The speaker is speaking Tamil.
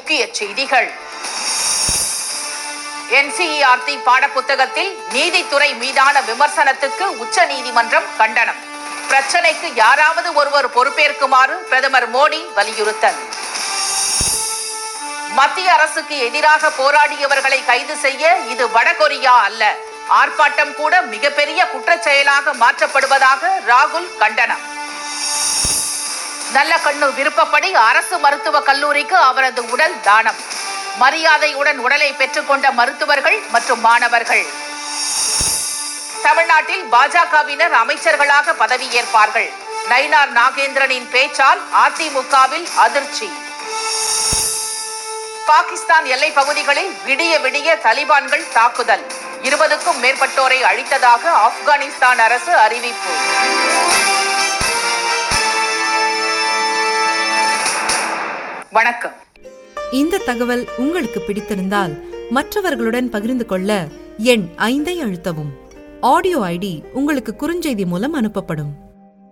முக்கிய செய்திகள் என்சிஇஆர்டி பாடப்புத்தகத்தில் நீதித்துறை மீதான விமர்சனத்துக்கு உச்சநீதிமன்றம் கண்டனம் பிரச்சனைக்கு யாராவது ஒருவர் பொறுப்பேற்குமாறு பிரதமர் மோடி வலியுறுத்தல் மத்திய அரசுக்கு எதிராக போராடியவர்களை கைது செய்ய இது வடகொரியா அல்ல ஆர்ப்பாட்டம் கூட மிகப்பெரிய குற்றச் செயலாக மாற்றப்படுவதாக ராகுல் கண்டனம் நல்ல கண்ணு விருப்பப்படி அரசு மருத்துவக் கல்லூரிக்கு அவரது உடல் தானம் மரியாதையுடன் உடலை பெற்றுக்கொண்ட மருத்துவர்கள் மற்றும் மாணவர்கள் தமிழ்நாட்டில் பாஜகவினர் அமைச்சர்களாக பதவியேற்பார்கள் நயினார் நாகேந்திரனின் பேச்சால் அதிமுகவில் அதிர்ச்சி பாகிஸ்தான் எல்லை பகுதிகளில் விடிய விடிய தலிபான்கள் தாக்குதல் இருபதுக்கும் மேற்பட்டோரை அழித்ததாக ஆப்கானிஸ்தான் அரசு அறிவிப்பு வணக்கம் இந்த தகவல் உங்களுக்கு பிடித்திருந்தால் மற்றவர்களுடன் பகிர்ந்து கொள்ள எண் ஐந்தை அழுத்தவும் ஆடியோ ஐடி உங்களுக்கு குறுஞ்செய்தி மூலம் அனுப்பப்படும்